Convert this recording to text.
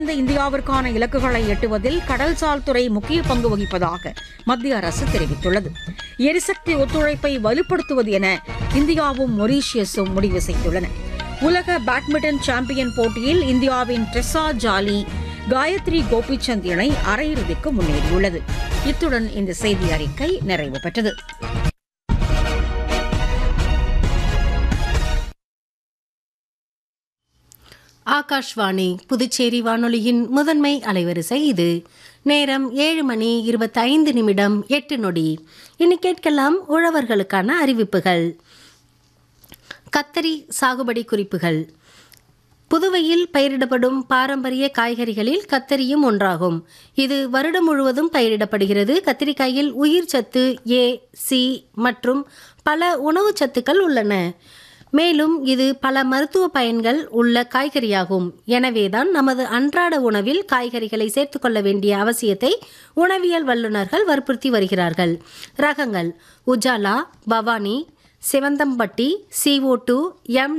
இந்த இந்தியாவிற்கான இலக்குகளை எட்டுவதில் கடல்சார் துறை முக்கிய பங்கு வகிப்பதாக மத்திய அரசு தெரிவித்துள்ளது எரிசக்தி ஒத்துழைப்பை வலுப்படுத்துவது என இந்தியாவும் மொரீஷியஸும் முடிவு செய்துள்ளன உலக பேட்மிண்டன் சாம்பியன் போட்டியில் இந்தியாவின் ட்ரெஸா ஜாலி காயத்ரி கோபிச்சந்த் இணை அரையிறுதிக்கு முன்னேறியுள்ளது இத்துடன் இந்த செய்தி அறிக்கை நிறைவு பெற்றது ஆகாஷ்வாணி புதுச்சேரி வானொலியின் முதன்மை அலைவரிசை இது நேரம் ஏழு மணி இருபத்தைந்து நிமிடம் எட்டு நொடி இனி கேட்கலாம் உழவர்களுக்கான அறிவிப்புகள் கத்தரி சாகுபடி குறிப்புகள் புதுவையில் பயிரிடப்படும் பாரம்பரிய காய்கறிகளில் கத்தரியும் ஒன்றாகும் இது வருடம் முழுவதும் பயிரிடப்படுகிறது கத்திரிக்காயில் உயிர் சத்து ஏ சி மற்றும் பல உணவுச் சத்துக்கள் உள்ளன மேலும் இது பல மருத்துவ பயன்கள் உள்ள காய்கறியாகும் எனவேதான் நமது அன்றாட உணவில் காய்கறிகளை சேர்த்துக்கொள்ள வேண்டிய அவசியத்தை உணவியல் வல்லுநர்கள் வற்புறுத்தி வருகிறார்கள் ரகங்கள் Ujala Bhavani Sivanthampatti CO two M